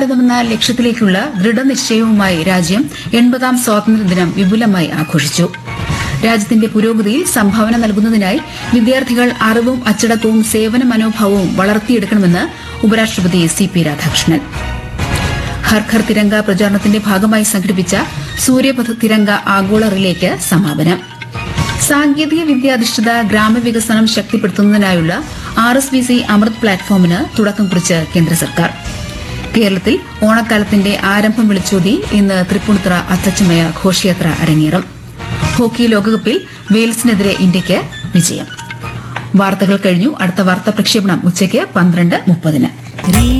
ഭാരതമെന്ന ലക്ഷ്യത്തിലേക്കുള്ള ദൃഢനിശ്ചയവുമായി രാജ്യം എൺപതാം സ്വാതന്ത്ര്യദിനം വിപുലമായി ആഘോഷിച്ചു രാജ്യത്തിന്റെ പുരോഗതിയിൽ സംഭാവന നൽകുന്നതിനായി വിദ്യാർത്ഥികൾ അറിവും അച്ചടക്കവും സേവന മനോഭാവവും വളർത്തിയെടുക്കണമെന്ന് ഉപരാഷ്ട്രപതി സി പി രാധാകൃഷ്ണൻ ഹർ ഘർ തിരങ്ക പ്രചാരണത്തിന്റെ ഭാഗമായി സംഘടിപ്പിച്ച സൂര്യപഥ തിരങ്ക ആഗോള റിലേക്ക് സമാപനം സാങ്കേതിക വിദ്യാധിഷ്ഠിത ഗ്രാമവികസനം ശക്തിപ്പെടുത്തുന്നതിനായുള്ള R S B C Amrit പ്ലാറ്റ്ഫോമിന് തുടക്കം കുറിച്ച് കേന്ദ്ര സർക്കാർ കേരളത്തിൽ ഓണക്കാലത്തിന്റെ ആരംഭം വിളിച്ചോതി ഇന്ന് തൃപ്പൂണിത്തുറ അത്തച്ചമയ ഘോഷയാത്ര അരങ്ങേറും ഹോക്കി ലോകകപ്പിൽ വെയിൽസിനെതിരെ ഇന്ത്യയ്ക്ക് വിജയം വാർത്തകൾ കഴിഞ്ഞു അടുത്ത വാർത്താ പ്രക്ഷേപണം ഉച്ചയ്ക്ക് പന്ത്രണ്ട് മുപ്പതിന്